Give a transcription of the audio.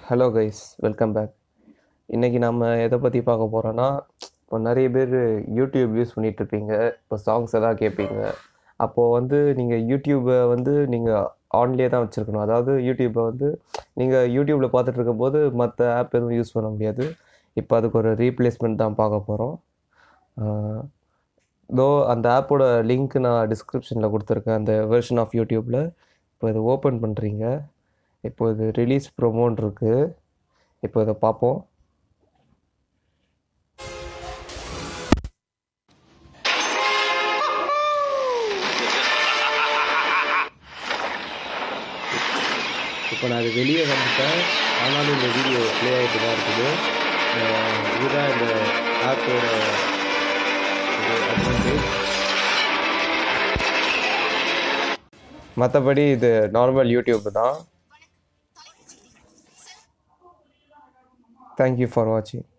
hello guys welcome back இன்றைக்கி நம்ம எதை பற்றி பார்க்க போகிறோன்னா இப்போ நிறைய பேர் யூடியூப் யூஸ் பண்ணிட்டு இருப்பீங்க இப்போ சாங்ஸ் எதாவது கேட்பீங்க அப்போது வந்து நீங்கள் யூடியூப்பை வந்து நீங்கள் ஆன்லேயே தான் வச்சுருக்கணும் அதாவது யூடியூப்பை வந்து நீங்கள் யூடியூப்பில் பார்த்துட்டு இருக்கும்போது மற்ற ஆப் எதுவும் யூஸ் பண்ண முடியாது இப்போ அதுக்கு ஒரு ரீப்ளேஸ்மெண்ட் தான் பார்க்க போகிறோம் தோ அந்த ஆப்போட லிங்க் நான் டிஸ்கிரிப்ஷனில் கொடுத்துருக்கேன் அந்த வெர்ஷன் ஆஃப் யூடியூப்பில் இப்போ இதை ஓப்பன் பண்ணுறீங்க இப்போ இது ரிலீஸ் ப்ரோமோன்னு இருக்குது இப்போ இதை பார்ப்போம் இப்போ நான் அது வெளியே வந்துட்டேன் ஆனாலும் இந்த வீடியோ ப்ளே ஆகிட்டு தான் இருக்குது அஹ் இதுதான் இந்த ஆப்போட அட்வான்டேஜ் மற்றபடி இது நார்மல் யூடியூப் தான் தேங்க்யூ ஃபார் வாட்சிங்